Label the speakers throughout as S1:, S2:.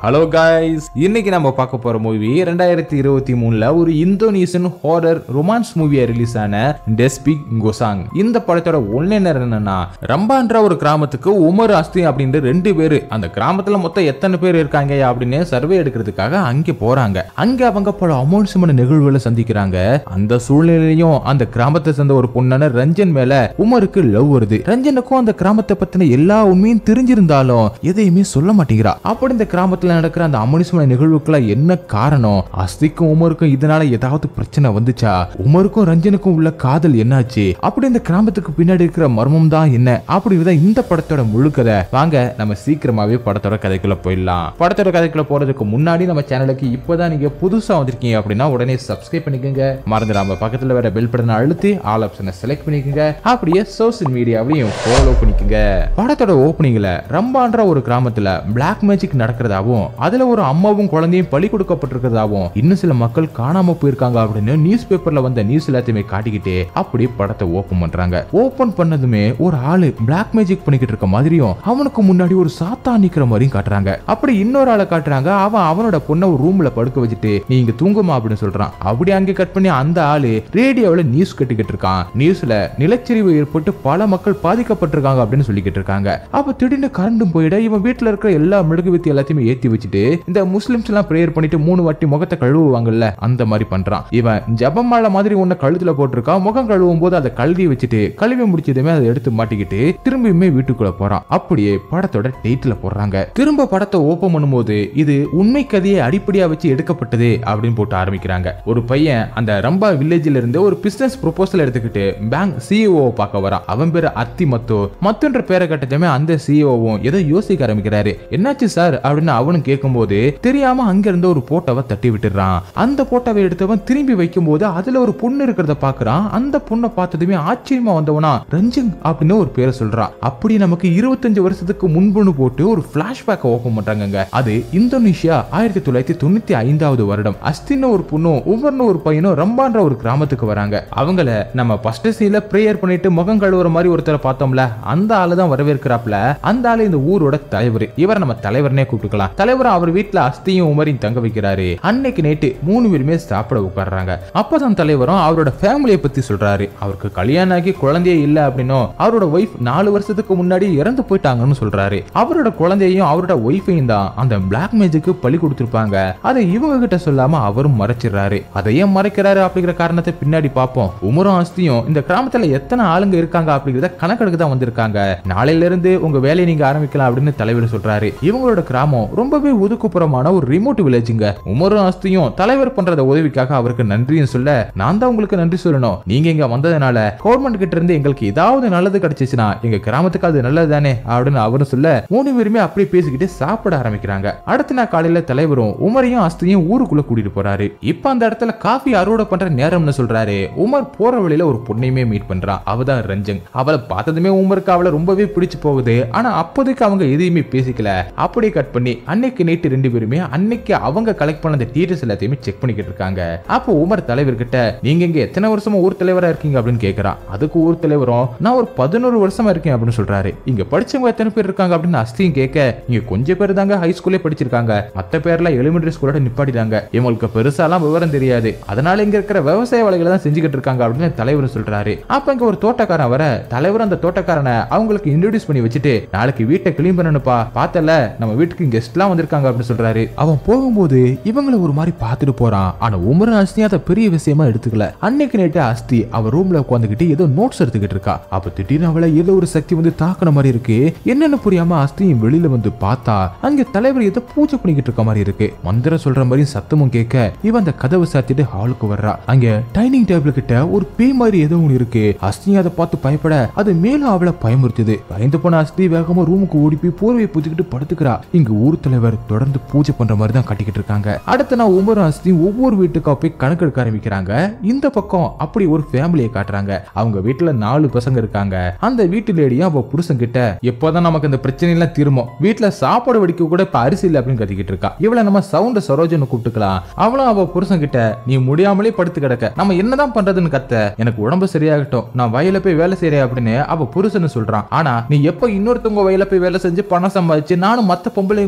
S1: hello guys இன்னைக்கு நம்ம பார்க்க போற மூவி ரெண்டாயிரத்தி இருபத்தி மூணுல ஒரு இந்தோனேசியன் ஹாரர் ரொமான்ஸ் மூவியா ரிலீஸ் ஆன டெஸ்பிக் கோசாங் இந்த படத்தோட ஒன்லைனர் என்னன்னா ரம்பான்ற ஒரு கிராமத்துக்கு உமர் அஸ்தி அப்படின்ற ரெண்டு பேரு அந்த கிராமத்துல மொத்தம் எத்தனை பேர் இருக்காங்க அப்படின்னு சர்வே எடுக்கிறதுக்காக அங்க போறாங்க அங்க அவங்க பல அமௌண்ட்ஸமான நிகழ்வுகளை சந்திக்கிறாங்க அந்த சூழ்நிலையிலையும் அந்த கிராமத்தை சேர்ந்த ஒரு பொண்ணான ரஞ்சன் மேல உமருக்கு லவ் வருது ரஞ்சனுக்கும் அந்த கிராமத்தை பத்தின எல்லா உண்மையும் தெரிஞ்சிருந்தாலும் எதையுமே சொல்ல மாட்டேங்கிறா அப்படி இந்த கிராமத்துல நடக்கிற அந்த அமனிசமான நிகழ்வுக்குலாம் என்ன காரணம் அஸ்திக்கும் உமருக்கும் இதனால ஏதாவது பிரச்சனை வந்துச்சா உமருக்கும் ரஞ்சனுக்கும் உள்ள காதல் என்னாச்சு அப்படி இந்த கிராமத்துக்கு பின்னாடி இருக்கிற மர்மம் தான் என்ன அப்படின்றத இந்த படத்தோட முழுக்கதை வாங்க நம்ம சீக்கிரமாவே படத்தோட கதைக்குள்ள போயிடலாம் படத்தோட கதைக்குள்ள போறதுக்கு முன்னாடி நம்ம சேனலுக்கு இப்பதான் நீங்க புதுசா வந்திருக்கீங்க அப்படின்னா உடனே சப்ஸ்கிரைப் பண்ணிக்கோங்க மறந்துடாம பக்கத்துல வர பெல் பட்டனை அழுத்தி ஆல் ஆப்ஷனை செலக்ட் பண்ணிக்கோங்க அப்படியே சோசியல் மீடியாவிலையும் ஃபாலோ பண்ணிக்கோங்க படத்தோட ஓப்பனிங்ல ரம்பான்ற ஒரு கிராமத்துல பிளாக் மேஜிக் நடக்கிறதாவும் அதுல ஒரு அம்மாவும் குழந்தையும் பலி கொடுக்கப்பட்டிருக்கிறதாவும் இன்னும் சில மக்கள் காணாம போயிருக்காங்க அப்படின்னு நியூஸ் பேப்பர்ல வந்த நியூஸ் எல்லாத்தையுமே காட்டிக்கிட்டு அப்படி படத்தை ஓபன் பண்றாங்க ஓபன் பண்ணதுமே ஒரு ஆளு பிளாக் மேஜிக் பண்ணிக்கிட்டு இருக்க மாதிரியும் அவனுக்கு முன்னாடி ஒரு சாத்தா நிக்கிற மாதிரியும் காட்டுறாங்க அப்படி இன்னொரு ஆளை காட்டுறாங்க அவன் அவனோட பொண்ணை ஒரு ரூம்ல படுக்க வச்சுட்டு நீங்க தூங்குமா அப்படின்னு சொல்றான் அப்படி அங்கே கட் பண்ணி அந்த ஆளு ரேடியோவில் நியூஸ் கட்டிக்கிட்டு இருக்கான் நியூஸ்ல நிலச்சரிவு ஏற்பட்டு பல மக்கள் பாதிக்கப்பட்டிருக்காங்க அப்படின்னு சொல்லிக்கிட்டு இருக்காங்க அப்ப திடீர்னு கரண்டும் போயிட இவன் வீட்டுல இருக்கிற எல்லா மெழுகுவத்தி எல்லாத்தையுமே ஏத்தி வச்சுட்டு இந்த முஸ்லிம்ஸ் எல்லாம் பிரேயர் பண்ணிட்டு மூணு வாட்டி முகத்தை கழுவுவாங்கல்ல அந்த மாதிரி பண்றான் இவன் ஜபமாலை மாதிரி ஒண்ணு கழுத்துல போட்டிருக்கான் முகம் கழுவும் போது அதை கழுவி வச்சுட்டு கழுவி முடிச்சதுமே அதை எடுத்து மாட்டிக்கிட்டு திரும்பியுமே வீட்டுக்குள்ள போறான் அப்படியே படத்தோட டைட்டில் போடுறாங்க திரும்ப படத்தை ஓபன் பண்ணும்போது இது உண்மை கதையை அடிப்படையா வச்சு எடுக்கப்பட்டது அப்படின்னு போட்டு ஆரம்பிக்கிறாங்க ஒரு பையன் அந்த ரம்பா வில்லேஜ்ல இருந்து ஒரு பிசினஸ் ப்ரொபோசல் எடுத்துக்கிட்டு பேங்க் சிஇஓ பார்க்க வரான் அவன் பேரு அத்தி மத்தோ மத்தொன்ற பேரை கட்டதுமே அந்த சிஇஓவும் ஏதோ யோசிக்க ஆரம்பிக்கிறாரு என்னாச்சு சார் அப்படின்னு அவனும் கேட்கும்போது தெரியாம அங்க இருந்து ஒரு போட்டோவை தட்டி விட்டுறான் அந்த போட்டோவை எடுத்தவன் திரும்பி வைக்கும்போது அதுல ஒரு பொண்ணு இருக்கிறத பாக்குறான் அந்த பொண்ணை பார்த்ததுமே ஆச்சரியமா வந்தவனா ரஞ்சன் அப்படின்னு ஒரு பேரை சொல்றான் அப்படி நமக்கு இருபத்தஞ்சு வருஷத்துக்கு முன்புன்னு போட்டு ஒரு பிளாஷ்பேக் ஓபன் பண்றாங்க அது இந்தோனேஷியா ஆயிரத்தி தொள்ளாயிரத்தி தொண்ணூத்தி ஐந்தாவது வருடம் அஸ்தின்னு ஒரு பொண்ணும் உமர்னு ஒரு பையனும் ரம்பான்ற ஒரு கிராமத்துக்கு வராங்க அவங்கள நம்ம ஃபர்ஸ்ட் சீல பிரேயர் பண்ணிட்டு முகம் கழுவுற மாதிரி ஒருத்தரை பார்த்தோம்ல அந்த ஆளு தான் வரவேற்கிறாப்ல அந்த ஆளு இந்த ஊரோட தலைவர் இவர் நம்ம தலைவர்னே கூப்பிட்டுக்கலாம் தலைவர் அவர் வீட்டுல அஸ்தியும் உமரையும் தங்க வைக்கிறாரு அன்னைக்கு நைட்டு மூணு பேருமே சாப்பிட உட்கார்றாங்க அப்பதான் தலைவரும் அவரோட ஃபேமிலியை பத்தி சொல்றாரு அவருக்கு கல்யாணம் ஆகி குழந்தையே இல்ல அப்படின்னும் அவரோட ஒய்ஃப் நாலு வருஷத்துக்கு முன்னாடி இறந்து போயிட்டாங்கன்னு சொல்றாரு அவரோட குழந்தையும் அவரோட ஒய்ஃபையும் தான் அந்த பிளாக் மேஜிக்கு பலி கொடுத்திருப்பாங்க அதை இவங்க கிட்ட சொல்லாம அவரும் மறைச்சிடுறாரு அதை ஏன் மறைக்கிறாரு அப்படிங்கிற காரணத்தை பின்னாடி பார்ப்போம் உமரும் அஸ்தியும் இந்த கிராமத்துல எத்தனை ஆளுங்க இருக்காங்க அப்படிங்கிறத கணக்கெடுக்க தான் வந்திருக்காங்க நாளையில இருந்து உங்க வேலையை நீங்க ஆரம்பிக்கலாம் அப்படின்னு தலைவர் சொல்றாரு இவங்களோட கிராமம் ரொம்பவே ஒதுக்குப்புறமான ஒரு ரிமோட் வில்லேஜுங்க உமரும் அஸ்தியும் தலைவர் பண்றத உதவிக்காக அவருக்கு நன்றியும் சொல்ல நான் தான் உங்களுக்கு நன்றி சொல்லணும் நீங்க இங்க வந்ததுனால கவர்மெண்ட் கிட்ட இருந்து எங்களுக்கு ஏதாவது நல்லது கிடைச்சிச்சுன்னா எங்க கிராமத்துக்கு அது நல்லது தானே அப்படின்னு அவரும் சொல்ல மூணு பேருமே அப்படியே பேசிக்கிட்டு சாப்பிட ஆரம்பிக்கிறாங்க அடுத்த நாள் காலையில தலைவரும் உமரையும் அஸ்தியும் ஊருக்குள்ள கூட்டிட்டு போறாரு இப்ப அந்த இடத்துல காஃபி அறுவடை பண்ற நேரம்னு சொல்றாரு உமர் போற வழியில ஒரு பொண்ணையுமே மீட் பண்றான் அவதான் ரஞ்சன் அவளை பார்த்ததுமே உமருக்கு அவளை ரொம்பவே பிடிச்சு போகுது ஆனா அப்போதைக்கு அவங்க எதையுமே பேசிக்கல அப்படியே கட் பண்ணி அன்னைக்கு நைட்டு ரெண்டு பேருமே அன்னைக்கு அவங்க கலெக்ட் பண்ண அந்த டீட்டெயில்ஸ் எல்லாத்தையுமே செக் பண்ணிக்கிட்டு இருக்காங்க அப்போ உமர் தலைவர்கிட்ட நீங்க இங்க எத்தனை வருஷமா ஊர் தலைவரா இருக்கீங்க அப்படின்னு கேக்குறான் அதுக்கு ஊர் தலைவரும் நான் ஒரு பதினோரு வருஷமா இருக்கேன் அப்படின்னு சொல்றாரு இங்க படிச்சவங்க எத்தனை பேர் இருக்காங்க அப்படின்னு அஸ்தியும் கேட்க இங்க கொஞ்சம் பேர் தாங்க ஹை ஸ்கூல்லே படிச்சிருக்காங்க மத்த பேர்லாம் எலிமெண்டரி ஸ்கூலோட நிப்பாட்டிட்டாங்க இவங்களுக்கு பெருசாலாம் விவரம் தெரியாது அதனால இங்க இருக்கிற விவசாய வேலைகளை தான் செஞ்சுக்கிட்டு இருக்காங்க அப்படின்னு தலைவர் சொல்றாரு அப்ப இங்க ஒரு தோட்டக்காரன் வர தலைவர் அந்த தோட்டக்காரனை அவங்களுக்கு இன்ட்ரோடியூஸ் பண்ணி வச்சுட்டு நாளைக்கு வீட்டை கிளீன் பண்ணணுப்பா பார்த்தல நம்ம வீட்டுக்கு கெஸ்ட்லாம் வந்திருக்காங்க அப்படின்னு சொல்றாரு அவன் போகும்போது இவங்கள ஒரு மாதிரி பார்த்துட்டு போறான் ஆனா உமரன் அஸ்தி அதை பெரிய விஷயமா எடுத்துக்கல அன்னைக்கு நைட்டு அஸ்தி அவ ரூம்ல உட்காந்துக்கிட்டு ஏதோ நோட்ஸ் எடுத்துக்கிட்டு இருக்கா அப்ப திடீர்னு அவளை ஏதோ ஒரு சக்தி வந்து தாக்குன மாதிரி இருக்கு என்னன்னு புரியாம அஸ்தியும் வெளியில வந்து பார்த்தா அங்க தலைவர் ஏதோ பூஜை பண்ணிக்கிட்டு இருக்க மாதிரி இருக்கு மந்திரம் சொல்ற மாதிரி சத்தமும் கேட்க இவன் அந்த கதவை சாத்திட்டு ஹாலுக்கு வர்றா அங்க டைனிங் டேபிள் கிட்ட ஒரு பேய் மாதிரி ஏதோ ஒன்று இருக்கு அஸ்தி அதை பார்த்து பயப்பட அது மேலும் அவளை பயமுறுத்துது பயந்து போன அஸ்தி வேகமா ரூமுக்கு ஓடி போய் போர்வையை புத்திக்கிட்டு படுத்துக்கிறா இங்க ஊர் தலைவர் தொடர்ந்து பூஜை பண்ற மாதிரி தான் கட்டிக்கிட்டு இருக்காங்க அடுத்த நாள் ஒவ்வொரு அஸ்தி ஒவ்வொரு வீட்டுக்கா போய் கணக்கெடுக்க ஆரம்பிக்கிறாங்க இந்த பக்கம் அப்படி ஒரு ஃபேமிலியை காட்டுறாங்க அவங்க வீட்டுல நாலு பசங்க இருக்காங்க அந்த வீட்டு லேடியும் அவ புருஷன் கிட்ட எப்போதான் நமக்கு இந்த பிரச்சனை எல்லாம் தீருமோ வீட்டுல சாப்பாடு வடிக்க கூட இப்ப அரிசி இல்லை அப்படின்னு கத்திக்கிட்டு இருக்கா இவளை நம்ம சவுண்ட் சரோஜன் கூப்பிட்டுக்கலாம் அவளும் அவ புருஷன் கிட்ட நீ முடியாமலே படுத்து கிடக்க நம்ம என்னதான் பண்றதுன்னு கத்த எனக்கு உடம்பு சரியாகட்டும் நான் வயல போய் வேலை செய்யறேன் அப்படின்னு அவ புருஷன் சொல்றான் ஆனா நீ எப்ப இன்னொருத்தவங்க வயல போய் வேலை செஞ்சு பணம் சம்பாதிச்சு நானும் மத்த பொம்பளை மாதிரி நகை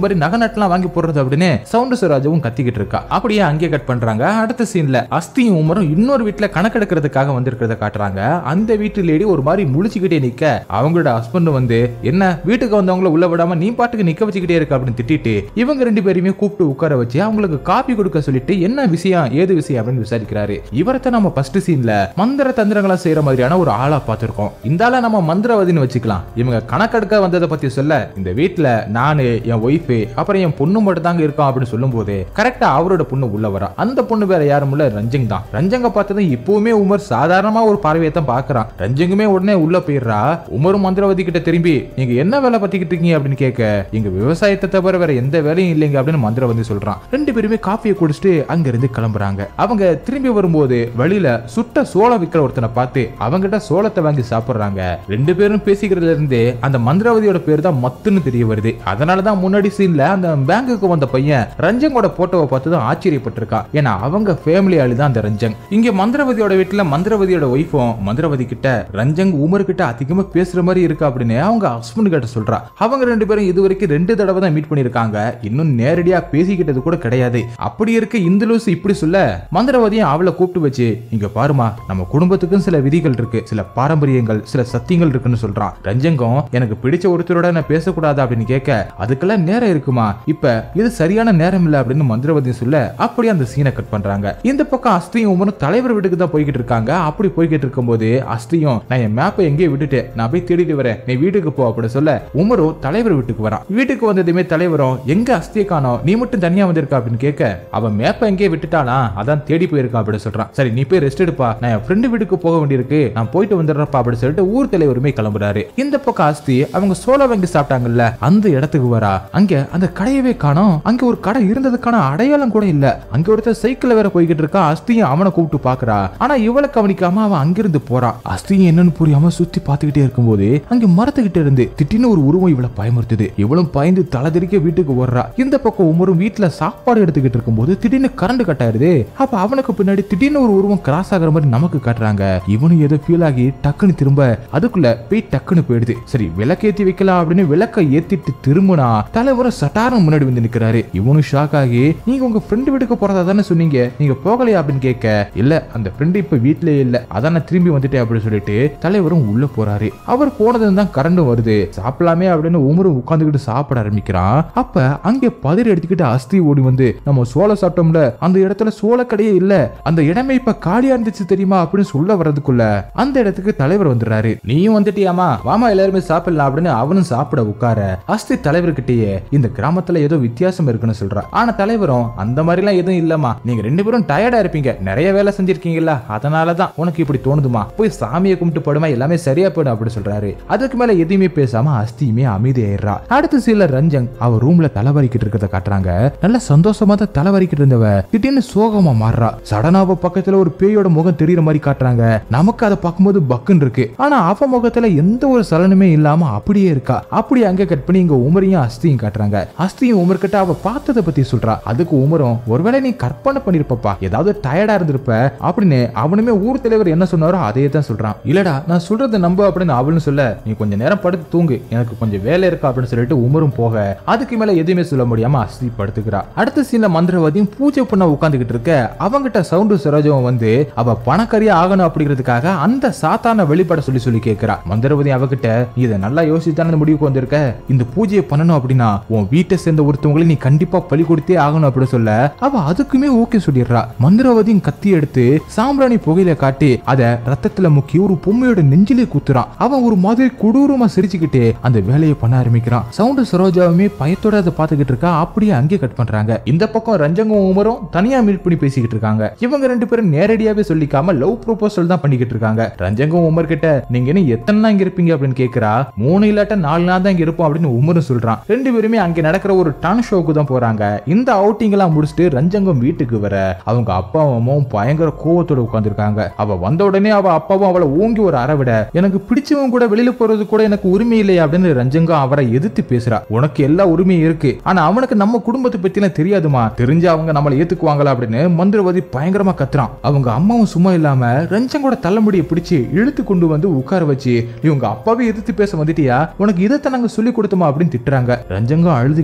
S1: நட்லாம் வாங்கி போடுறது அப்படின்னு சவுண்டு சுராஜும் கத்திக்கிட்டு இருக்கா அப்படியே அங்கே கட் பண்றாங்க அடுத்த சீன்ல அஸ்தியும் உமரும் இன்னொரு வீட்டுல கணக்கெடுக்கிறதுக்காக வந்திருக்கிறத காட்டுறாங்க அந்த வீட்டு லேடி ஒரு மாதிரி முழிச்சுக்கிட்டே நிக்க அவங்களோட ஹஸ்பண்ட் வந்து என்ன வீட்டுக்கு வந்தவங்கள உள்ள விடாம நீ பாட்டுக்கு நிக்க வச்சுக்கிட்டே இருக்க அப்படின்னு திட்டிட்டு இவங்க ரெண்டு பேரையுமே கூப்பிட்டு உட்கார வச்சு அவங்களுக்கு காப்பி கொடுக்க சொல்லிட்டு என்ன விஷயம் ஏது விஷயம் அப்படின்னு விசாரிக்கிறாரு இவரத்த நம்ம ஃபர்ஸ்ட் சீன்ல மந்திர தந்திரங்களா செய்யற மாதிரியான ஒரு ஆளா பார்த்திருக்கோம் இந்த ஆளை நம்ம மந்திரவாதின்னு வச்சுக்கலாம் இவங்க கணக்கெடுக்க வந்ததை பத்தி சொல்ல இந்த வீட்டுல நானு என் ஒய்ஃபு அப்புறம் என் பொண்ணு மட்டும் தாங்க இருக்கோம் அப்படின்னு சொல்லும்போது கரெக்டா அவரோட பொண்ணு உள்ள வரா அந்த பொண்ணு வேற யாரும் இல்ல ரஞ்சங் தான் ரஞ்சங்க பார்த்ததும் இப்பவுமே உமர் சாதாரணமா ஒரு பார்வையை தான் பாக்குறான் ரஞ்சங்குமே உடனே உள்ள போயிடுறா உமரும் மந்திரவாதி கிட்ட திரும்பி நீங்க என்ன வேலை பத்திக்கிட்டு இருக்கீங்க அப்படின்னு கேட்க எங்க விவசாயத்தை தவிர வேற எந்த வேலையும் இல்லைங்க அப்படின்னு மந்திரவாதி சொல்றான் ரெண்டு பேருமே காஃபியை குடிச்சிட்டு அங்க இருந்து கிளம்புறாங்க அவங்க திரும்பி வரும்போது வழியில சுட்ட சோளம் விற்கிற ஒருத்தனை பார்த்து அவங்கிட்ட சோளத்தை வாங்கி சாப்பிடுறாங்க ரெண்டு பேரும் பேசிக்கிறதுல இருந்தே அந்த மந்திரவாதியோட பேர் தான் மத்துன்னு தெரிய வருது அதனாலதான் முன்னாடி சீன்ல அந்த பேங்குக்கு வந்த பையன் ரஞ்சங்கோட போட்டோவை பார்த்து தான் ஆச்சரியப்பட்டிருக்கான் ஏன்னா அவங்க ஃபேமிலி ஆளு தான் அந்த ரஞ்சங் இங்க மந்திரவதியோட வீட்டுல மந்திரவதியோட ஒய்ஃபும் மந்திரவதி கிட்ட ரஞ்சங் உமர் கிட்ட அதிகமா பேசுற மாதிரி இருக்கு அப்படின்னு அவங்க ஹஸ்பண்ட் கிட்ட சொல்றா அவங்க ரெண்டு பேரும் இது வரைக்கும் ரெண்டு தடவை தான் மீட் பண்ணிருக்காங்க இன்னும் நேரடியா பேசிக்கிட்டது கூட கிடையாது அப்படி இருக்க இந்த லூசு இப்படி சொல்ல மந்திரவாதியும் அவளை கூப்பிட்டு வச்சு இங்க பாருமா நம்ம குடும்பத்துக்கும் சில விதிகள் இருக்கு சில பாரம்பரியங்கள் சில சத்தியங்கள் இருக்குன்னு சொல்றான் ரஞ்சங்கம் எனக்கு பிடிச்ச ஒருத்தரோட நான் பேசக்கூடாது அப்படின்னு கேட்க அதுக்கெல்லாம் நேரம் இருக்குமா இப்ப இது சரியான நேரம் இல்ல அப்படின்னு மந்திரவாதி சொல்ல அப்படி அந்த சீனை கட் பண்றாங்க இந்த பக்கம் அஸ்தியும் உமரும் தலைவர் வீட்டுக்கு தான் போய்கிட்டு இருக்காங்க அப்படி போய்கிட்டு இருக்கும்போது அஸ்தியும் நான் என் மேப்பை எங்கேயே விட்டுட்டேன் நான் போய் தேடிட்டு வரேன் நீ வீட்டுக்கு போ அப்படின்னு சொல்ல உமரும் தலைவர் வீட்டுக்கு வரான் வீட்டுக்கு வந்ததுமே தலைவரும் எங்க அஸ்தியை காணோம் நீ மட்டும் தனியா வந்திருக்கா அப்படின்னு கேட்க அவன் மேப்பை எங்கேயே விட்டுட்டானா அதான் தேடி போயிருக்கான் அப்படின்னு சொல்றான் சரி நீ போய் ரெஸ்ட் எடுப்பா நான் என் ஃப்ரெண்டு வீட்டுக்கு போக வேண்டியிருக்கு நான் போயிட்டு வந்துடுறப்பா அப்படின்னு சொல்லிட்டு ஊர் தலைவருமே கிளம்புறாரு இந்த பக்கம் அஸ்தி அவங்க சோளம் வாங்கி சாப்பிட்டாங்கல்ல அந்த இடத்துக்கு வரா அங்க அந்த கடையவே காணோம் அங்க ஒரு கடை இருந்ததுக்கான அடையாளம் கூட இல்ல அங்க ஒருத்தர் சைக்கிள்ல வேற போய்கிட்டு இருக்கா அஸ்தியும் அவனை கூப்பிட்டு பாக்குறா ஆனா இவளை கவனிக்காம அவன் அங்கிருந்து போறான் அஸ்தியும் என்னன்னு புரியாம சுத்தி பாத்துக்கிட்டே இருக்கும்போது அங்க மரத்துக்கிட்ட இருந்து திட்டின்னு ஒரு உருவம் இவளை பயமுறுத்துது இவளும் பயந்து தலைதெறிக்க வீட்டுக்கு ஓடுறா இந்த பக்கம் உமரும் வீட்டுல சாப்பாடு எடுத்துக்கிட்டு இருக்கும்போது திடீர்னு கரண்ட் கட் ஆயிருது அப்ப அவனுக்கு பின்னாடி திடீர்னு ஒரு உருவம் கிராஸ் ஆகுற மாதிரி நமக்கு காட்டுறாங்க இவனும் ஏதோ ஃபீல் ஆகி டக்குன்னு திரும்ப அதுக்குள்ள போய் டக்குன்னு போயிடுது சரி விளக்கேத்தி வைக்கலாம் அப்படின்னு விளக்க ஏத்திட்டு திரும்பினா தலைவரும் சட்டாரம் முன்னாடி வந்து நிக்கிறாரு இவனும் ஷாக் ஆகி நீங்க உங்க ஃப்ரெண்டு வீட்டுக்கு போறதா தானே சொன்னீங்க நீங்க போகலையா அப்படின்னு கேட்க இல்ல அந்த ஃப்ரெண்டு இப்ப வீட்லயே இல்ல அதான் நான் திரும்பி வந்துட்டேன் அப்படின்னு சொல்லிட்டு தலைவரும் உள்ள போறாரு அவர் போனதும் தான் கரண்டும் வருது சாப்பிடலாமே அப்படின்னு உமரும் உட்காந்துக்கிட்டு சாப்பிட ஆரம்பிக்கிறான் அப்ப அங்கே பதறி எடுத்துக்கிட்டு அஸ்தி ஓடி வந்து நம்ம சோளம் சாப்பிட்டோம்ல அந்த இடத்துல சோளக்கடையே இல்ல அந்த இடமே இப்ப காலியா இருந்துச்சு தெரியுமா அப்படின்னு சொல்ல வர்றதுக்குள்ள அந்த இடத்துக்கு தலைவர் வந்துடுறாரு நீயும் வந்துட்டியாமா வாமா எல்லாருமே சாப்பிடலாம் அப்படின்னு அவனும் சாப்பிட உட்கார அஸ்தி தலைவர்கிட்டயே இந்த கிராமத்துல ஏதோ வித்தியாசம் இருக்குன்னு சொல்றா ஆனா தலைவரும் அந்த மாதிரிலாம் எதுவும் இல்லம்மா நீங்க ரெண்டு பேரும் டயர்டா இருப்பீங்க நிறைய வேலை செஞ்சிருக்கீங்கல்ல அதனாலதான் உனக்கு இப்படி தோணுதுமா போய் சாமியை கும்பிட்டு படுமா எல்லாமே சரியா போயிடும் அப்படி சொல்றாரு அதுக்கு மேல எதையுமே பேசாம அஸ்தியுமே அமைதியாயிடுறா அடுத்த சில ரஞ்சங் அவ ரூம்ல தலைவரிக்கிட்டு இருக்கிறத காட்டுறாங்க நல்ல சந்தோஷமா தான் தலைவரிக்கிட்டு இருந்தவ திடீர்னு சோகமா மாறுறா சடனா அவ பக்கத்துல ஒரு பேயோட முகம் தெரியற மாதிரி காட்டுறாங்க நமக்கு அதை பார்க்கும்போது பக்குன்னு இருக்கு ஆனா அவ முகத்துல எந்த ஒரு சலனமே இல்லாம அப்படியே இருக்கா அப்படி அங்க கட் பண்ணி இங்க உமரையும் அஸ்தியும் காட்டுறாங்க அஸ்தியும் உமர் கிட்ட அவ பார்த்ததை பத்தி சொல்றா அதுக்கு உமரும் ஒருவேளை நீ கற்பனை பண்ணிருப்பப்பா ஏதாவது டயர்டா இருந்திருப்ப அப்படின்னு அவனுமே ஊர் தலைவர் என்ன சொன்னாரோ அதே தான் சொல்றான் இல்லடா நான் சொல்றதை நம்ப அப்படின்னு அவளும் சொல்ல நீ கொஞ்ச நேரம் படுத்து தூங்கு எனக்கு கொஞ்சம் வேலை இருக்கா அப்படின்னு சொல்லிட்டு உமரும் போக அதுக்கு மேல எதுவுமே சொல்ல முடியாம அஸ்தி படுத்துக்கிறா அடுத்த சீன்ல மந்திரவாதியும் பூஜை பண்ண உட்காந்துக்கிட்டு இருக்க அவங்கிட்ட சவுண்டு சரோஜம் வந்து அவ பணக்காரியா ஆகணும் அப்படிங்கிறதுக்காக அந்த சாத்தான வெளிப்பட சொல்லி சொல்லி கேட்கிறா மந்திரவாதி அவகிட்ட நீ இதை நல்லா யோசிச்சுதானே முடிவுக்கு வந்திருக்க இந்த பூஜையை பண்ணணும் அப்படின்னா உன் வீட்டை சேர்ந்த ஒருத்தவங்களை நீ கண்டிப்பா பலி கொடுத்தே ஆகணும் அப்படின்னு சொல்ல அவ அதுக்குமே ஓகே சொல்லிடுறா மந்திரவாதியும் கத்தி எடுத்து சாம்பிராணி புகையில காட்டி அத ரத்தத்துல முக்கி ஒரு பொம்மையோட நெஞ்சிலே குத்துறான் அவன் ஒரு மாதிரி கொடூரமா சிரிச்சுக்கிட்டே அந்த வேலையை பண்ண ஆரம்பிக்கிறான் சவுண்டு சரோஜாவுமே பயத்தோட அதை பார்த்துக்கிட்டு இருக்கா அப்படியே அங்கே கட் பண்றாங்க இந்த பக்கம் ரஞ்சங்கும் உமரும் தனியா மீட் பண்ணி பேசிக்கிட்டு இருக்காங்க இவங்க ரெண்டு பேரும் நேரடியாவே சொல்லிக்காம லவ் ப்ரோபோசல் தான் பண்ணிக்கிட்டு இருக்காங்க ரஞ்சங்கும் உமர் கிட்ட நீங்க இன்னும் எத்தனை நாள் இங்க இருப்பீங்க அப்படின்னு கேக்குறா மூணு இல்லாட்ட நாலு நாள் தான் இங்க இருப்போம் அப்படின்னு உமரும் சொல்றான் ரெண்டு பேருமே அங்க நடக்கிற ஒரு டான் ஷோக்கு தான் போறாங்க இந்த அவுட்டிங் எல்லாம் முடிச்சுட்டு ரஞ்சங்கம் வீட்டுக்கு வர அவங்க அப்பாவும் அம்மாவும் பயங்கர கோவத்தோட உட்கார்ந்திருக்காங்க அவ வந்த உடனே அவ அப்பாவும் அவளை ஓங்கி ஒரு அறவிட எனக்கு பிடிச்சவங்க கூட வெளியில போறது கூட எனக்கு உரிமை இல்லை அப்படின்னு ரஞ்சங்கம் அவரை எதிர்த்து பேசுறா உனக்கு எல்லா உரிமையும் இருக்கு ஆனா அவனுக்கு நம்ம குடும்பத்தை பத்தி எல்லாம் தெரியாதுமா தெரிஞ்சு அவங்க நம்மளை ஏத்துக்குவாங்களா அப்படின்னு மந்திரவாதி பயங்கரமா கத்துறான் அவங்க அம்மாவும் சும்மா இல்லாம ரஞ்சங்கோட தலைமுடியை பிடிச்சு இழுத்து கொண்டு வந்து உட்கார வச்சு நீ உங்க அப்பாவே எதிர்த்து பேச வந்துட்டியா உனக்கு இதைத்தான் நாங்க சொல்லி கொடுத்தோமா அப்படின்னு திட்டுறாங்க ரஞ்சங்கம் அழுதுகிட்டு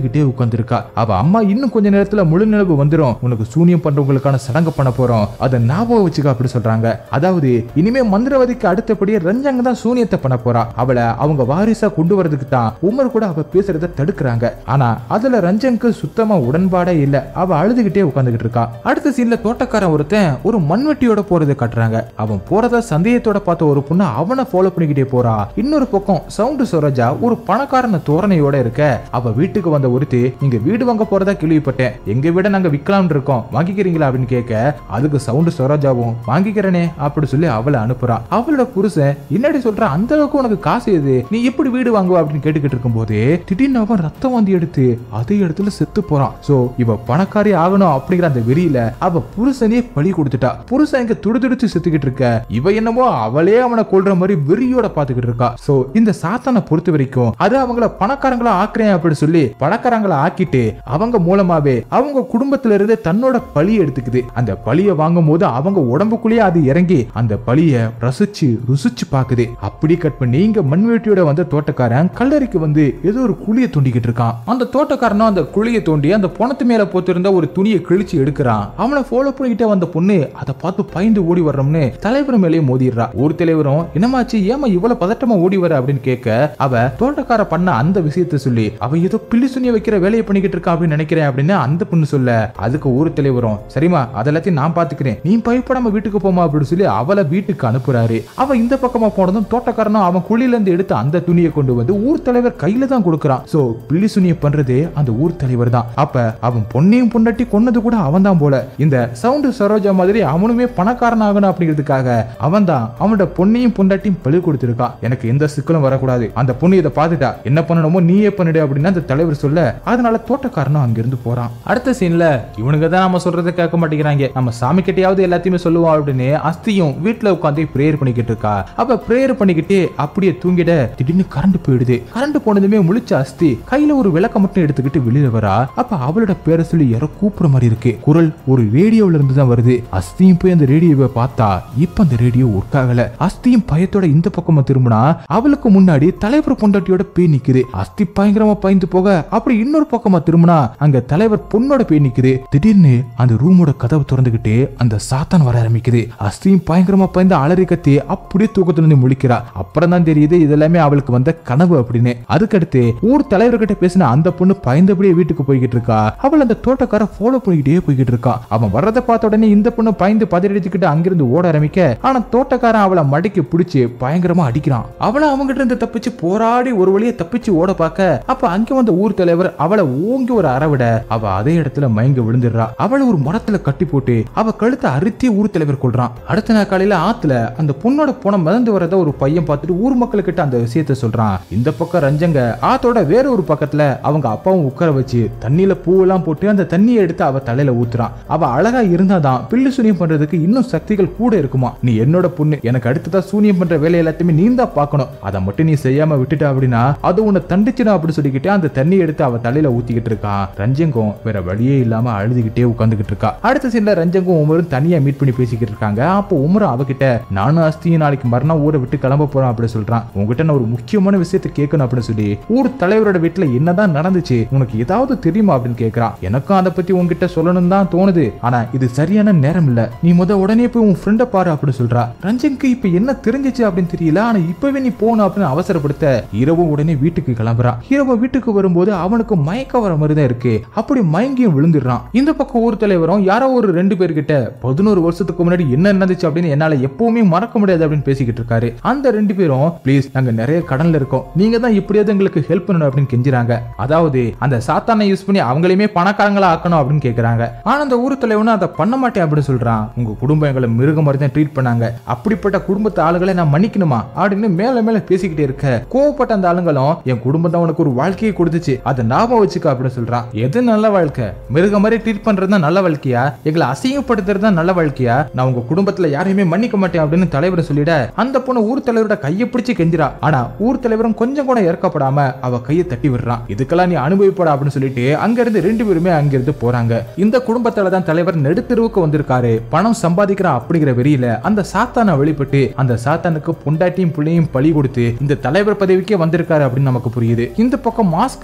S1: அழுதுகிட்டே உட்கார்ந்திருக்கா அவ அம்மா இன்னும் கொஞ்ச நேரத்துல முழு நிலவு வந்துரும் உனக்கு சூனியம் பண்றவங்களுக்கான சடங்கு பண்ண போறோம் அதை ஞாபகம் வச்சுக்க அப்படி சொல்றாங்க அதாவது இனிமே மந்திரவாதிக்கு அடுத்தபடியே ரஞ்சங்க தான் சூனியத்தை பண்ண போறா அவளை அவங்க வாரிசா கொண்டு வரதுக்கு தான் உமர் கூட அவ பேசுறத தடுக்கிறாங்க ஆனா அதுல ரஞ்சனுக்கு சுத்தமா உடன்பாடே இல்ல அவ அழுதுகிட்டே உட்கார்ந்துகிட்டு இருக்கா அடுத்த சீன்ல தோட்டக்காரன் ஒருத்தன் ஒரு மண்வெட்டியோட போறதை காட்டுறாங்க அவன் போறத சந்தேகத்தோட பார்த்த ஒரு பொண்ணு அவனை ஃபாலோ பண்ணிக்கிட்டே போறா இன்னொரு பக்கம் சவுண்டு சரோஜா ஒரு பணக்காரன தோரணையோட இருக்க அவ வீட்டுக்கு வந்த ஒருத்தி நீங்க வீடு வாங்க போறதா கேள்விப்பட்டேன் எங்க வீட நாங்க விற்கலாம்னு இருக்கோம் வாங்கிக்கிறீங்களா அப்படின்னு கேட்க அதுக்கு சவுண்டு சரோஜாவும் வாங்கிக்கிறனே அப்படி சொல்லி அவளை அனுப்புறா அவளோட புருஷன் என்னடி சொல்ற அந்த அளவுக்கு உனக்கு காசு எது நீ எப்படி வீடு வாங்குவ அப்படின்னு கேட்டுக்கிட்டு இருக்கும்போது திடீர்னு அவன் ரத்தம் வாந்தி எடுத்து அதே இடத்துல செத்து போறான் சோ இவ பணக்காரி ஆகணும் அப்படிங்கிற அந்த வெறியில அவ புருஷனே பழி கொடுத்துட்டா புருஷன் இங்க துடிதுடிச்சு செத்துக்கிட்டு இருக்க இவ என்னமோ அவளே அவனை கொல்ற மாதிரி வெறியோட பாத்துக்கிட்டு இருக்கா சோ இந்த சாத்தானை பொறுத்த வரைக்கும் அது அவங்கள பணக்காரங்களா ஆக்குறேன் அப்படின்னு சொல்லி பணக்காரங்களா ஆக்கிட்டு அவங்க மூலமாவே அவங்க குடும்பத்துல இருந்து தன்னோட பழி எடுத்துக்குது அந்த பழிய வாங்கும் போது அவங்க உடம்புக்குள்ளேயே அது இறங்கி அந்த பழிய ரசிச்சு ருசிச்சு பாக்குது அப்படி கட் பண்ணி இங்க மண்வெட்டியோட வந்த தோட்டக்காரன் கல்லறைக்கு வந்து ஏதோ ஒரு குழிய தோண்டிக்கிட்டு இருக்கான் அந்த தோட்டக்காரனும் அந்த குழிய தோண்டி அந்த பணத்து மேல போத்திருந்த ஒரு துணியை கிழிச்சு எடுக்கிறான் அவனை ஃபாலோ பண்ணிக்கிட்டே வந்த பொண்ணு அதை பார்த்து பயந்து ஓடி வர்றோம்னு தலைவர் மேலேயே மோதிடுறா ஊர் தலைவரும் என்னமாச்சு ஏமா இவ்வளவு பதட்டமா ஓடி வர அப்படின்னு கேட்க அவ தோட்டக்கார பண்ண அந்த விஷயத்தை சொல்லி அவ ஏதோ பில்லி சுனிய வைக்கிற வேலையை பண்ணிக்கிட்டு இருக்கா அப்படின்னு நினைக்கிறேன் அப்படின்னு அந்த பொண்ணு சொல்ல அதுக்கு ஊர் தலைவரும் சரிமா அதெல்லாத்தையும் நான் பாத்துக்கிறேன் நீ பயப்படாம வீட்டுக்கு போமா அப்படின்னு சொல்லி அவளை வீட்டுக்கு அனுப்புறாரு அவ இந்த பக்கமா போனதும் தோட்டக்காரனும் அவன் குழியில இருந்து எடுத்து அந்த துணியை கொண்டு வந்து ஊர் தலைவர் கையில தான் கொடுக்கறான் சோ பில்லி சுனிய பண்றதே அந்த ஊர் தலைவர் தான் அப்ப அவன் பொண்ணையும் பொண்டாட்டி கொன்னது கூட அவன் தான் போல இந்த சவுண்டு சரோஜா மாதிரி அவனுமே பணக்காரன் ஆகணும் அப்படிங்கிறதுக்காக அவன் தான் அவனோட பொண்ணையும் பொண்டாட்டியும் பழி கொடுத்திருக்கான் எனக்கு எந்த சிக்கலும் வரக்கூடாது அந்த பொண்ணு இதை பார்த்துட்டா என்ன பண்ணணுமோ நீயே பண்ணிடு அப்படின்னு அந்த தலைவர் சொல்ல அதனால தோட்டக்காரனும் அங்கிருந்து போறான் அடுத்த சீன்ல இவனுங்க தான் நம்ம சொல்றதை கேட்க மாட்டேங்கிறாங்க நம்ம சாமி கிட்டயாவது எல்லாத்தையுமே சொல்லுவோம் அப்படின்னு அஸ்தியும் வீட்டுல உட்காந்து பிரேயர் பண்ணிக்கிட்டு இருக்கா அப்ப பிரேயர் பண்ணிக்கிட்டு அப்படியே தூங்கிட திடீர்னு கரண்ட் போயிடுது கரண்ட் போனதுமே முழிச்ச அஸ்தி கையில ஒரு விளக்க மட்டும் எடுத்துக்கிட்டு வெளியில வரா அப்ப அவளோட பேரை சொல்லி யாரோ கூப்பிடுற மாதிரி இருக்கு குரல் ஒரு ரேடியோல இருந்து தான் வருது அஸ்தியும் போய் அந்த ரேடியோவை பார்த்தா இப்ப அந்த ரேடியோ ஒர்க் ஆகல அஸ்தியும் பயத்தோட இந்த பக்கமா திரும்பினா அவளுக்கு முன்னாடி தலைவர் பொண்டாட்டியோட பேய் நிக்குது அஸ்தி பயங்கரமா பயந்து போக அப்படி இன்னொரு பக்கமா திரும்பினா அங்க தலைவர் பொண்ணோட பேய் நிக்குது திடீர்னு அந்த ரூமோட கதவு திறந்துகிட்டு அந்த சாத்தான் வர ஆரம்பிக்குது அஸ்தியும் பயங்கரமா பயந்து அலறி கத்தி அப்படியே தூக்கத்துல இருந்து முழிக்கிறா அப்புறம் தான் தெரியுது இதெல்லாமே அவளுக்கு வந்த கனவு அப்படின்னு அதுக்கடுத்து ஊர் தலைவர்கிட்ட பேசின அந்த பொண்ணு பயந்தபடியே வீட்டுக்கு போய்கிட்டு இருக்கா அவள் அந்த தோட்டக்கார ஃபாலோ பண்ணிக்கிட்டே போய்கிட்டு இருக்கா அவன் வர்றதை பார்த்த உடனே இந்த பொண்ணு பயந்து பதறடிச்சுக்கிட்டு அங்கிருந்து ஓட ஆரம்பிக்க ஆனா தோட்டக்காரன் அவளை மடக்கி பிடிச்சு பயங்கரமா அடிக்கிறான் அவளை அவங்கிட்ட இருந்து தப்பிச்சு போராடி ஒரு வழியை தப்பிச்சு ஓட பார்க்க அப்ப அங்க வந்த ஊர் தலைவர் அவளை ஓங்கி ஒரு அறவிட அவ அதே இடத்துல மயங்க விழுந்துடுறா அவளை ஒரு மரத்துல கட்டி போட்டு அவ கழுத்தை அறுத்தி ஊர் தலைவர் கொள்றான் அடுத்த நாள் காலையில ஆத்துல அந்த பொண்ணோட பணம் மிதந்து வரத ஒரு பையன் பார்த்துட்டு ஊர் மக்களுக்கிட்ட அந்த விஷயத்த சொல்றான் இந்த பக்கம் ரஞ்சங்க ஆத்தோட வேற ஒரு பக்கத்துல அவங்க அப்பாவும் உட்கார வச்சு தண்ணியில பூவெல்லாம் போட்டு அந்த தண்ணியை எடுத்து அவ தலையில ஊத்துறான் அவ அழகா இருந்தாதான் பில்லு சூனியம் பண்றதுக்கு இன்னும் சக்திகள் கூட இருக்குமா நீ என்னோட பொண்ணு எனக்கு அடுத்ததா சூனியம் பண்ற வேலை எல்லாத்தையுமே நீ தான் பார்க்கணும் அதை மட்டும் நீ செய்யாம விட்டுட்ட அப்படின்னா அது உன்னை தண்டிச்சிடும் அப்படி சொல்லிக்கிட்டு அந்த தண்ணி எடுத்து அவ தலையில ஊத்திக்கிட்டு இருக்கான் ரஞ்சங்கம் வேற வழியே இல்லாம அழுதுகிட்டே உட்காந்துக்கிட்டு இருக்கா அடுத்த சீன்ல ரஞ்சங்கும் உமரும் தனியா மீட் பண்ணி பேசிக்கிட்டு இருக்காங்க அப்போ உமரும் அவகிட்ட நானும் அஸ்தியும் நாளைக்கு மறுநாள் ஊரை விட்டு கிளம்ப போறோம் அப்படி சொல்றான் உங்ககிட்ட நான் ஒரு முக்கியமான விஷயத்தை கேட்கணும் அப்படின்னு சொல்லி ஊர் தலைவரோட வீட்டுல என்னதான் நடந்துச்சு உனக்கு ஏதாவது தெரியுமா அப்படின்னு கேக்குறான் எனக்கும் அதை பத்தி உன்கிட்ட சொல்லணும் தான் தோணுது ஆனா இது சரியான நேரம் இல்ல நீ முத உடனே போய் உன் ஃப்ரெண்ட பாரு அப்படின்னு சொல்றா ரஞ்சனுக்கு இப்ப என்ன தெரிஞ்சிச்சு அப்படின்னு தெரியல ஆனா இப்பவே நீ போகணும் அப்படின்னு அவசரப்படுத்த இரவும் உடனே வீட்டுக்கு கிளம்புறான் இரவு வீட்டுக்கு வரும்போது அவனுக்கு மயக்க வர மாதிரி தான் இருக்கு அப்படி மயங்கியும் விழுந்துடுறான் இந்த பக்கம் ஊர் தலைவரும் யாரோ ஒரு ரெண்டு பேர்கிட்ட பதினோரு வருஷத்துக்கு முன்னாடி என்ன நடந்துச்சு அப்படின்னு என்னால எப்பவுமே மறக்க முடியாது அப்படின்னு பேசிக்கிட்டு இருக்காரு அந்த ரெண்டு பேரும் ப்ளீஸ் நாங்க நிறைய கடன்ல இருக்கோம் நீங்க தான் எப்படியாவது எங்களுக்கு ஹெல்ப் பண்ணணும் அப்படின்னு கெஞ்சுறாங்க அதாவது அந்த சாத்தானை யூஸ் பண்ணி அவங்களையுமே பணக்காரங்களா ஆக்கணும் அப்படின்னு கேக்குறாங்க ஆனா அந்த ஊர் தலைவனும் அதை பண்ண மாட்டேன் அப்படின்னு சொல்றான் உங்க குடும்பம் எங்களை மிருகம் மாதிரி தான் ட்ரீட் பண்ணாங்க அப்படிப்பட்ட குடும்பத்து ஆளுகளை நான் மன்னிக்கணுமா அப்படின்னு மேல மேல பேசிக்கிட்டே இருக்க கோவப்பட்ட அந்த ஆளுங்களும் என் குடும்பம் தான் உனக்கு ஒரு வாழ்க்கையை கொடுத்துச்சு அதை ஞாபகம் வச்சுக்க அப்படின்னு சொல்றான் எது நல்ல வாழ்க்கை மிருகம் மாதிரி ட்ரீட் பண்றது தான் நல்ல வாழ்க்கையா எங்களை அசிங்கப்படுத்துறது தான் நல்ல வாழ்க்கையா நான் உங்க குடும்பத்துல யாரையுமே மன்னிக்க மாட்டேன் அப்படின்னு தலைவர் சொல்லிட அந்த பொண்ணு ஊர் தலைவரோட கையை பிடிச்சு கெஞ்சிரா ஆனா ஊர் தலைவரும் கொஞ்சம் கூட இறக்கப்படாம அவ கையை தட்டி விடுறான் இதுக்கெல்லாம் நீ அனுபவிப்பட அப்படின்னு சொல்லிட்டு அங்க இருந்து ரெண்டு பேருமே அங்கிருந்து போறாங்க இந்த குடும்பத்தால தான் தலைவர் நெடுத்தெருவுக்கு வந்திருக்காரு பணம் சம்பாதிக்கிறான் அப்படிங்கிற வெறியில அந்த சாத்தானை வெளிப்பட்டு அந்த சாத்தானுக்கு பொண்டாட்டியும் பிள்ளையும் பழி கொடுத்து இந்த தலைவர் பதவிக்கே வந்திருக்காரு அப்படின்னு நமக்கு புரியுது இந்த பக்கம் மாஸ்க்ல உமர்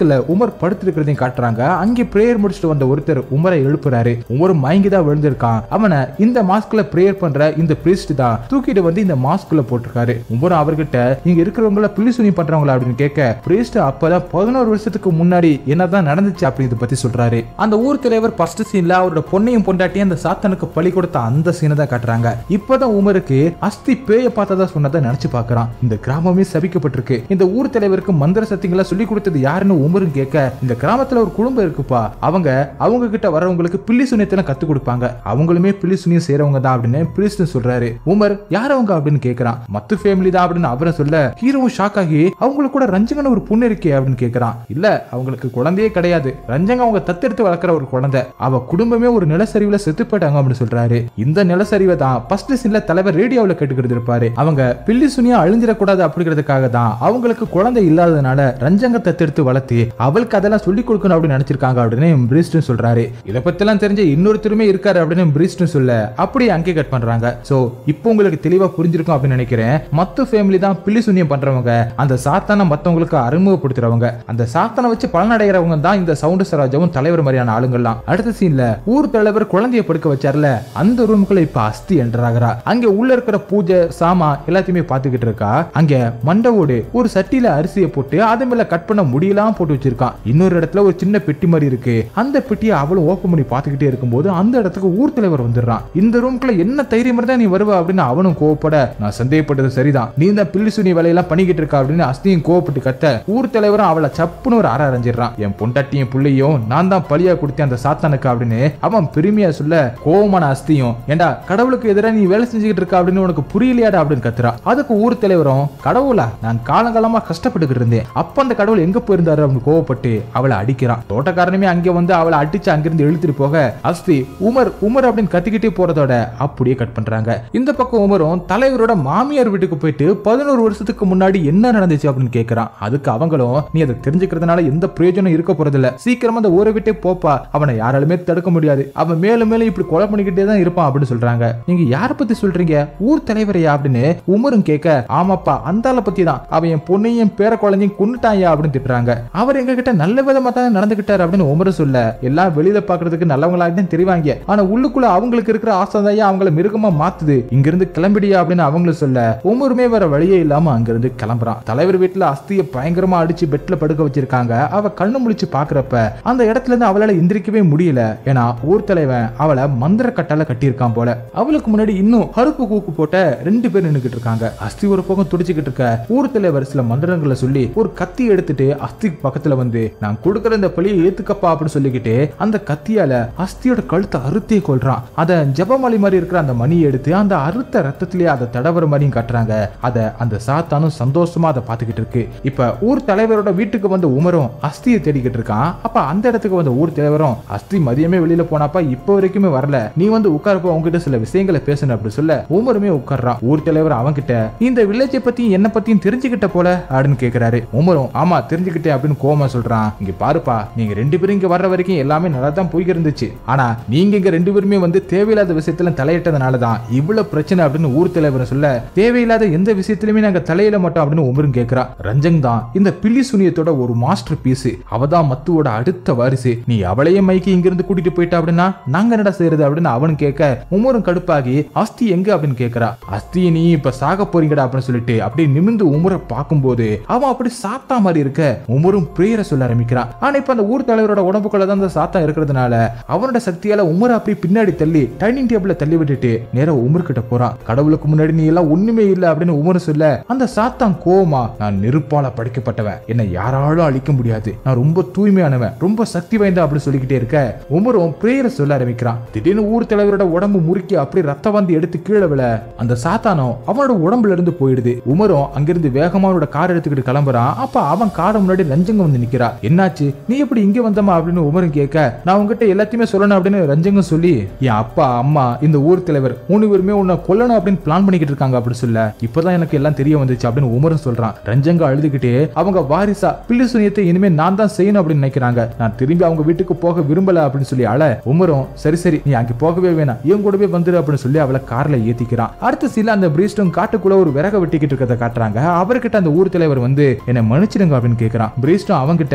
S1: உமர் படுத்திருக்கிறதையும் காட்டுறாங்க அங்கே பிரேயர் முடிச்சுட்டு வந்த ஒருத்தர் உமரை எழுப்புறாரு உமரும் மயங்கி தான் விழுந்திருக்கான் அவனை இந்த மாஸ்க்ல பிரேயர் பண்ற இந்த பிரீஸ்ட் தான் தூக்கிட்டு வந்து இந்த மாஸ்க்குள்ள போட்டிருக்காரு உமரும் அவர்கிட்ட இங்க இருக்கிறவங்கள பில்லி சுனி பண்றவங்களா அப்படின்னு கேட்க பிரீஸ்ட் அப்பதான் பதினோரு வருஷத்துக்கு முன்னாடி என்னதான் நடந்துச்சு அப்படின்னு இதை பத்தி சொல்றாரு அந்த ஊர் தலைவர் ஃபர்ஸ்ட் சீன்ல அவரோட பொண்ணையும் பொண்டாட்டியும் அந்த சாத்தனுக்கு பழி கொடுத்த அந்த சீனை தான் காட்டுறாங்க இப்பதான் உமருக்கு அஸ்தி பேய பார்த்ததா சொன்னதை நினைச்சு பார்க்கறான் இந்த கிராமமே சபிக்கப்பட்டிருக்கு இந்த ஊர் தலைவருக்கு மந்திர சத்தியங்களை சொல்லி கொடுத்தது யாருன்னு உமரும் கேட்க இந்த கிராமத்துல ஒரு குடும்பம் இருக்குப்பா அவங்க அவங்க கிட்ட வரவங்களுக்கு பில்லி சுனியத்தெல்லாம் கத்து கொடுப்பாங்க அவங்களுமே பில்லி சுனியம் செய்றவங்க தான் அப்படின்னு பிரிஸ்ட் சொல்றாரு உமர் யார் அவங்க அப்படின்னு கேக்குறான் மத்து ஃபேமிலி தான் அப்படின்னு அவரும் சொல்ல ஹீரோவும் ஷாக் ஆகி அவங்களுக்கு கூட ரஞ்சங்கன்னு ஒரு பொண்ணு இருக்கே அப்படின்னு கேக்குறான் இல்ல அவங்களுக்கு குழந்தையே கிடையாது ரஞ்சங்க அவங்க தத்தெடுத்து வளர்க்குற ஒரு குழந்தை அவ குடும்பமே ஒரு நிலச்சரிவுல செத்து போயிட்டாங்க அப்படின்னு சொல்றாரு இந்த நிலச்சரிவை தான் ஃபர்ஸ்ட் சீன்ல தலைவர் ரேடியோவில் கேட்டுக்கிட்டு இருப்பாரு அவங்க பில்லி சுனியா அழிஞ்சிடக்கூடாது அப்படிங்கிறதுக்காக தான் அவங்களுக்கு குழந்தை இல்லாததுனால ரஞ்சங்க தத்தெடுத்து வளர்த்து அவளுக்கு அதெல்லாம் சொல்லி கொடுக்கணும் அப்படின்னு நினைச்சிருக்காங்க அப்படின்னு பிரிஸ்டும் சொல்றாரு இதை பத்திலாம் தெரிஞ்ச இன்னொருத்தருமே இருக்காரு அப்படின்னு பிரிஸ்டும் சொல்ல அப்படியே அங்கே கட் பண்றாங்க சோ இப்போ உங்களுக்கு தெளிவா புரிஞ்சிருக்கும் அப்படின்னு நினைக்கிறேன் மத்த ஃபேமிலி தான் பில்லி சுனியம் பண்றவங்க அந்த சாத்தான மத்தவங்களுக்கு அறிமுகப்படுத்துறவங்க அந்த சாத்தானை வச்சு பலனடைகிறவங்க தான் இந்த சவுண்டு சராஜாவும் தலைவர் மாதிரியான ஆளுங்கள்லாம் அடுத்த சீன்ல ஊர் தலைவர் குழந்தைய படுக்க வச்சார்ல அந்த ரூமுக்குள்ள இப்ப அஸ்தி என்றாகிறா அங்க உள்ள இருக்கிற பூஜை சாமா எல்லாத்தையுமே பாத்துக்கிட்டு இருக்கா அங்க மண்டவோடு ஒரு சட்டியில அரிசியை போட்டு அது மேல கட் பண்ண முடியலாம் போட்டு வச்சிருக்கான் இன்னொரு இடத்துல ஒரு சின்ன பெட்டி மாதிரி இருக்கு அந்த பெட்டியை அவளும் ஓப்பன் பண்ணி பாத்துக்கிட்டே இருக்கும்போது அந்த இடத்துக்கு ஊர் தலைவர் வந்துடுறான் இந்த ரூம்குள்ள என்ன தைரியம் இருந்தா நீ வருவ அப்படின்னு அவனும் கோவப்பட நான் சந்தேகப்பட்டது சரிதான் நீ இந்த பில்லி சுனி வேலையெல்லாம் பண்ணிக்கிட்டு இருக்கா அப்படின்னு அஸ்தியும் கோவப்பட்டு கத்த ஊர் தலைவரும் அவளை சப்புன்னு ஒரு அற அரைஞ்சிடறான் என் பொண்டாட்டியும் புள்ளையும் நான் தான் பழியா கொடுத்தேன் அந்த சாத்தானுக்கு அப்படின்னு அவன் பெருமையா சொல்ல கோவமான அஸ்தியும் ஏண்டா கடவுளுக்கு எதிராக நீ வேலை செஞ்சுக்கிட்டு இருக்க அப்படின்னு உனக்கு புரியலையாடா அப்படின்னு கத்துறா அதுக்கு ஊர் தலைவரும் கடவுளா நான் காலங்காலமா கஷ்டப்பட்டுக்கிட்டு இருந்தேன் அப்ப அந்த கடவுள் எங்க போயிருந்தாரு அப்படின்னு கோவப்பட்டு அவளை அடிக்கிறான் தோட்டக்காரனுமே அங்க வந்து அவளை அடிச்சு அங்கிருந்து இழுத்துட்டு போக அஸ்தி உமர் உமர் அப்படின்னு கத்திக்கிட்டே போறதோட அப்படியே கட் பண்றாங்க இந்த பக்கம் உமரும் தலைவரோட மாமியார் வீட்டுக்கு போயிட்டு பதினோரு வருஷத்துக்கு முன்னாடி என்ன நடந்துச்சு அப்படின்னு கேக்குறான் அதுக்கு அவங்களும் நீ அதை தெரிஞ்சுக்கிறதுனால எந்த பிரயோஜனம் இருக்க போறதில்ல சீக்கிரமா அந்த ஊரை விட்டே போப்பா அவனை யாராலுமே தடுக்க முடியாது அவன் மேலும் மேலும் இப்படி கொலை பண்ணிக்கிட்டே தான் இருப்பான் அப்படின்னு சொல்றாங்க நீங்க யார பத்தி சொல்றீங்க ஊர் தலைவரையா அப்படின்னு உமரும் கேட்க ஆமாப்பா அந்த ஆளை பத்தி தான் அவன் என் பொண்ணையும் பேர குழந்தையும் கொண்டுட்டாயா அப்படின்னு திட்டுறாங்க அவர் எங்க கிட்ட நல்ல விதமா தான் நடந்துகிட்டாரு அப்படின்னு உமரும் சொல்ல எல்லாம் வெளியில பாக்குறதுக்கு நல்லவங்களா தான் தெரிவாங்க ஆனா உள்ளுக்குள்ள அவங்களுக்கு இருக்கிற ஆசை தான் அவங்கள மிருகமா மாத்துது இங்க இருந்து கிளம்பிடியா அப்படின்னு அவங்களும் சொல்ல உமருமே வேற வழியே இல்லாம அங்கிருந்து கிளம்புறான் தலைவர் வீட்டுல அஸ்திய பயங்கரமா அடிச்சு பெட்ல படுக்க வச்சிருக்காங்க அவ கண்ணு முழிச்சு பாக்குறப்ப அந்த இடத்துல இருந்து அவளால எந்திரிக்கவே முடியல ஏன்னா ஊர் தலைவன் அவளை மந்திர கட்டால கட்டியிருக்கான் போல அவளுக்கு முன்னாடி இன்னும் கருப்பு கூக்கு போட்ட ரெண்டு பேர் நின்னுகிட்டு இருக்காங்க அஸ்தி ஒரு பக்கம் துடிச்சுக்கிட்டு இருக்க ஊர் தலைவர் சில மந்திரங்களை சொல்லி ஒரு கத்தி எடுத்துட்டு அஸ்தி பக்கத்துல வந்து நான் கொடுக்குற இந்த பழியை ஏத்துக்கப்பா அப்படின்னு சொல்லிக்கிட்டு அந்த கத்தியால அஸ்தியோட கழுத்தை அறுத்தே கொள்றான் அத ஜபமாலி மாதிரி இருக்கிற அந்த மணியை எடுத்து அந்த அறுத்த ரத்தத்திலேயே அதை தடவர மாதிரியும் காட்டுறாங்க அத அந்த சாத்தானும் சந்தோஷமா அதை பார்த்துக்கிட்டு இருக்கு இப்ப ஊர் தலைவரோட வீட்டுக்கு வந்த உமரும் அஸ்தியை தேடிக்கிட்டு இருக்கான் அப்ப அந்த இடத்துக்கு வந்த ஊர் தலைவரும் அஸ்தி மதியமே வெளியில போனாப்பா இப்போ வரைக்குமே வரல நீ வந்து உட்காரப்போ உங்ககிட்ட சில விஷயங்களை பேசணும் அப்படி சொல்ல உமருமே உட்கார்றான் ஊர் தலைவர் அவன்கிட்ட இந்த வில்லேஜை பத்தியும் என்ன பத்தியும் தெரிஞ்சுக்கிட்ட போல அப்படின்னு கேக்குறாரு உமரும் ஆமா தெரிஞ்சுக்கிட்டேன் அப்படின்னு கோமா சொல்றான் இங்க பாருப்பா நீங்க ரெண்டு பேரும் இங்க வர்ற வரைக்கும் எல்லாமே நல்லா தான் போய் இருந்துச்சு ஆனா நீங்க இங்க ரெண்டு பேருமே வந்து தேவையில்லாத விஷயத்துல தலையிட்டதுனால தான் இவ்வளவு பிரச்சனை அப்படின்னு ஊர் தலைவர் சொல்ல தேவையில்லாத எந்த விஷயத்திலுமே நாங்க தலையிட மாட்டோம் அப்படின்னு உமரும் கேக்குறா ரஞ்சங் தான் இந்த பில்லி சுனியத்தோட ஒரு மாஸ்டர் பீஸ் அவதான் மத்துவோட அடுத்த வாரிசு நீ அவளையே மைக்கி இங்கிருந்து கூட்டிட்டு போயிட்ட அப்படின்னா நாங்க என்னடா செய்யறது அப்படின்னு அவன் கேட்க உமரும் கடுப்பாகி அஸ்தி எங்க அப்படின்னு கேக்குறா அஸ்தி நீ இப்ப சாக போறீங்கடா அப்படின்னு சொல்லிட்டு அப்படியே நிமிந்து உமரை பார்க்கும்போது அவன் அப்படி சாத்தா மாதிரி இருக்க உமரும் பிரேயரை சொல்ல ஆரம்பிக்கிறான் ஆனா இப்ப அந்த ஊர் தலைவரோட உடம்புக்குள்ள தான் அந்த சாத்தா இருக்கிறதுனால அவனோட சக்தியால உமரை அப்படியே பின்னாடி தள்ளி டைனிங் டேபிள்ல தள்ளி விட்டுட்டு நேரா உமர் கிட்ட போறான் கடவுளுக்கு முன்னாடி நீ எல்லாம் ஒண்ணுமே இல்ல அப்படின்னு உமர் சொல்ல அந்த சாத்தான் கோவமா நான் நெருப்பால படைக்கப்பட்டவன் என்னை யாராலும் அழிக்க முடியாது நான் ரொம்ப தூய்மையானவன் ரொம்ப சக்தி வாய்ந்த அப்படின்னு சொல்லிக்கிட்டே இருக்க உமரும் பிரேயரை சொல்ல ஆரம்பிக்கிறான் திடீர்னு ஊர் தலைவரோட உடம்பு முறுக்கி அப்படியே ரத்த வந்து எடுத்து கீழே விழ அந்த சாத்தானம் அவனோட உடம்புல இருந்து போயிடுது உமரும் அங்கிருந்து வேகமா அவனோட கார் எடுத்துக்கிட்டு கிளம்புறான் அப்ப அவன் காரை முன்னாடி ரஞ்சங்க வந்து நிக்கிறா என்னாச்சு நீ எப்படி இங்க வந்தமா அப்படின்னு உமரும் கேட்க நான் உங்ககிட்ட எல்லாத்தையுமே சொல்லணும் அப்படின்னு ரஞ்சங்கம் சொல்லி என் அப்பா அம்மா இந்த ஊர் தலைவர் மூணு பேருமே உன்னை கொல்லணும் அப்படின்னு பிளான் பண்ணிக்கிட்டு இருக்காங்க அப்படின்னு சொல்ல இப்பதான் எனக்கு எல்லாம் தெரிய வந்துச்சு அப்படின்னு உமரும் சொல்றான் ரஞ்சங்க அழுதுகிட்டே அவங்க வாரிசா பில்லி சுனியத்தை இனிமே நான் தான் செய்யணும் அப்படின்னு நினைக்கிறாங்க நான் திரும்பி அவங்க வீட்டுக்கு போக விரும்பல அப்படின்னு சொல்லி அழ உமரும் சரி சரி நீ அங்க போகவே வேணாம் என் கூடவே வந்துரு அப்படின்னு சொல்லி அவளை கார்ல ஏத்திக்கிறான் அடுத்த சீல அந்த பிரீஸ்டும் காட்டுக்குள்ள ஒரு விறக வெட்டிக்கிட்டு இருக்கிறத காட்டுறாங்க அவர்கிட்ட அந்த ஊர் தலைவர் வந்து என்னை மன்னிச்சிடுங்க அப்படின்னு கேக்குறான் பிரீஸ்டும் அவன்கிட்ட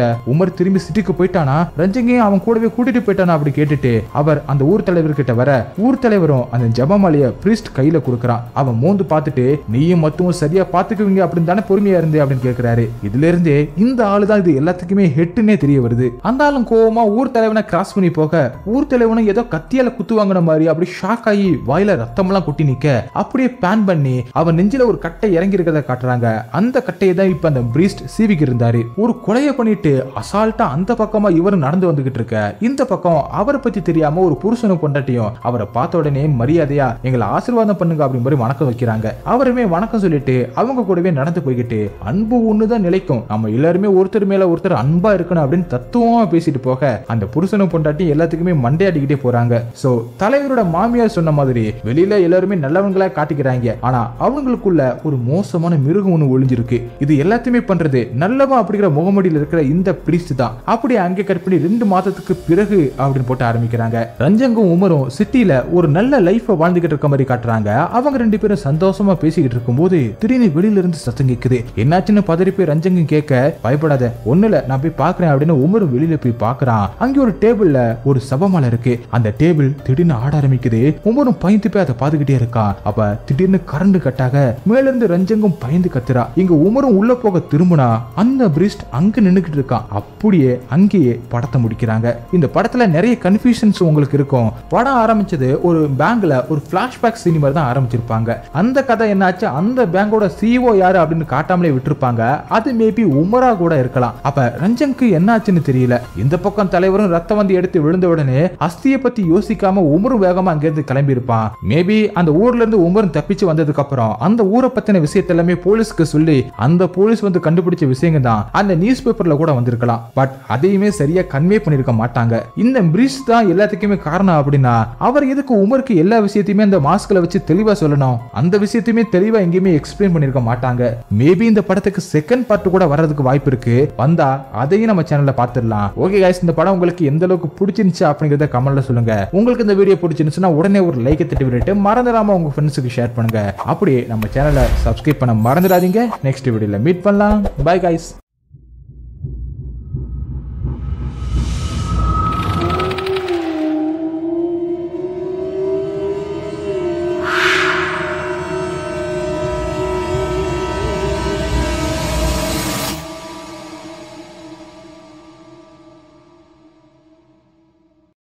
S1: உமர் திரும்பி சிட்டிக்கு போயிட்டானா ரஞ்சங்கையும் அவன் கூடவே கூட்டிட்டு போயிட்டானா அப்படி கேட்டுட்டு அவர் அந்த ஊர் தலைவர் கிட்ட வர ஊர் தலைவரும் அந்த ஜபமாலைய பிரிஸ்ட் கையில கொடுக்கறான் அவன் மோந்து பார்த்துட்டு நீயும் மத்தும் சரியா பாத்துக்குவீங்க அப்படின்னு தானே பொறுமையா இருந்து அப்படின்னு கேக்குறாரு இதுல இருந்தே இந்த ஆளு தான் இது எல்லாத்துக்குமே ஹெட்டுனே தெரிய வருது அந்த ஆளும் கோவமா ஊர் தலைவனை கிராஸ் பண்ணி போக ஊர் தலைவனும் ஏதோ கத்தியால குத்து வாங்கின மாதிரி அப்படி ஷாக் ஆகி வாயில ரத்தம்லாம் கொட்டி நிக்க அப்படியே பேன் பண்ணி அவன் நெஞ்சில ஒரு கட்டை இறங்கி இருக்கிறத காட்டுறாங்க அந்த கட்டையை தான் இப்ப அந்த பிரீஸ்ட் சீவிக்கு இருந்தாரு ஒரு கொலையை பண்ணிட்டு அசால்ட்டா அந்த பக்கமா இவரு நடந்து வந்துகிட்டு இருக்க இந்த பக்கம் அவரை பத்தி தெரியாம ஒரு புருஷனும் பொண்டாட்டியும் அவரை பார்த்த உடனே மரியாதையா எங்களை ஆசீர்வாதம் பண்ணுங்க அப்படி மாதிரி வணக்கம் வைக்கிறாங்க அவருமே வணக்கம் சொல்லிட்டு அவங்க கூடவே நடந்து போய்கிட்டு அன்பு ஒண்ணுதான் நிலைக்கும் நம்ம எல்லாருமே ஒருத்தர் மேல ஒருத்தர் அன்பா இருக்கணும் அப்படின்னு தத்துவமா பேசிட்டு போக அந்த புருஷனும் பொண்டாட்டி எல்லாத்துக்குமே மண்டையாடிக்கிட்டே போறாங்க சோ தலைவரோட மாமியார் சொன்ன மாதிரி வெளியில எல்லாருமே நல்லவங்களா காட்டிக்கிறாங்க ஆனா அவங்களுக்குள்ள ஒரு மோசமான மிருகம் ஒண்ணு ஒளிஞ்சிருக்கு இது எல்லாத்தையுமே பண்றது நல்லவன் அப்படிங்கிற முகமடியில் இருக்கிற இந்த பிரிஸ்ட் தான் அப்படி அங்கே கட் பண்ணி ரெண்டு மாதத்துக்கு பிறகு அப்படின்னு போட்டு ஆரம்பிக்கிறாங்க ரஞ்சங்கும் உமரும் சிட்டில ஒரு நல்ல லைஃப வாழ்ந்துகிட்டு இருக்க மாதிரி காட்டுறாங்க அவங்க ரெண்டு பேரும் சந்தோஷமா பேசிக்கிட்டு இருக்கும்போது திடீர்னு வெளியில இருந்து சத்தம் கேக்குது என்னாச்சுன்னு பதறி போய் ரஞ்சங்கும் கேட்க பயப்படாத ஒண்ணுல நான் போய் பாக்குறேன் அப்படின்னு உமரும் வெளியில போய் பாக்குறான் அங்க ஒரு டேபிள்ல ஒரு சபமாலை இருக்கு அந்த டேபிள் திடீர்னு ஆட ஆரம்பிக்குது உமரும் பயந்து போய் அதை பாத்துக்கிட்டே இருக்கான் அப்ப திடீர்னு கரண்ட் கட்டாக மேல இருந்து ரஞ்சங்கும் பயந்து கத்துறா இங்க உமரும் உள்ள போக திரும்பினா அந்த பிரிஸ்ட் அங்க நின்னுக்கிட்டு இருக்கான் அப்படியே அங்கேயே படத்தை முடிக்கிறாங்க இந்த படத்துல நிறைய கன்ஃபியூஷன்ஸ் உங்களுக்கு இருக்கும் படம் ஆரம்பிச்சது ஒரு பேங்க்ல ஒரு பிளாஷ்பேக் சினிமா தான் ஆரம்பிச்சிருப்பாங்க அந்த கதை என்னாச்சு அந்த பேங்கோட சிஓ யாரு அப்படின்னு காட்டாமலே விட்டுருப்பாங்க அது மேபி உமரா கூட இருக்கலாம் அப்ப ரஞ்சங்க்கு என்னாச்சுன்னு தெரியல இந்த பக்கம் தலைவரும் ரத்தம் வந்து எடுத்து விழுந்த உடனே அஸ்தியை பத்தி யோசிக்காம உமரும் வேகமா அங்கிருந்து கிளம்பி இருப்பான் மேபி அந்த ஊர்ல இருந்து உமரும் தப்பிச்சு வந்ததுக்கு அப்புறம் அந்த ஊரை பத்தின விஷயத்த எல்லாமே போலீஸ்க்கு சொல்லி அந்த போலீஸ் வந்து கண்டுபிடிச்ச விஷயங்க தான் அந்த நியூஸ் பேப்பர்ல கூட வந்திருக்கலாம் பட் அதையுமே சரியா கன்வே பண்ணிருக்க மாட்டாங்க இந்த பிரிஸ் தான் எல்லாத்துக்குமே காரணம் அப்படின்னா அவர் எதுக்கு உமருக்கு எல்லா விஷயத்தையுமே அந்த மாஸ்க்ல வச்சு தெளிவா சொல்லணும் அந்த விஷயத்தையுமே தெளிவா எங்கேயுமே எக்ஸ்பிளைன் பண்ணிருக்க மாட்டாங்க மேபி இந்த படத்துக்கு செகண்ட் பார்ட் கூட வர்றதுக்கு வாய்ப்பு இருக்கு வந்தா அதையும் நம்ம சேனல்ல பாத்துடலாம் ஓகே guys இந்த படம் உங்களுக்கு எந்த அளவுக்கு பிடிச்சிருந்துச்சு அப்படிங்கறத கமெண்ட்ல சொல்லுங்க உங்களுக்கு இந்த வீடியோ பிடிச்சிருந்துச்சுன்னா உடனே ஒரு லைக்கை தட்டி விட்டுட்டு மறந்துடாம உங்க ஃப்ரெண்ட்ஸுக்கு ஷேர் பண்ணுங்க அப்படியே நம்ம சேனலை சப்ஸ்கிரைப் பண்ண மறந்துடாதீங்க நெக்ஸ்ட் வீடியோல மீட் பண்ணலாம் பை guys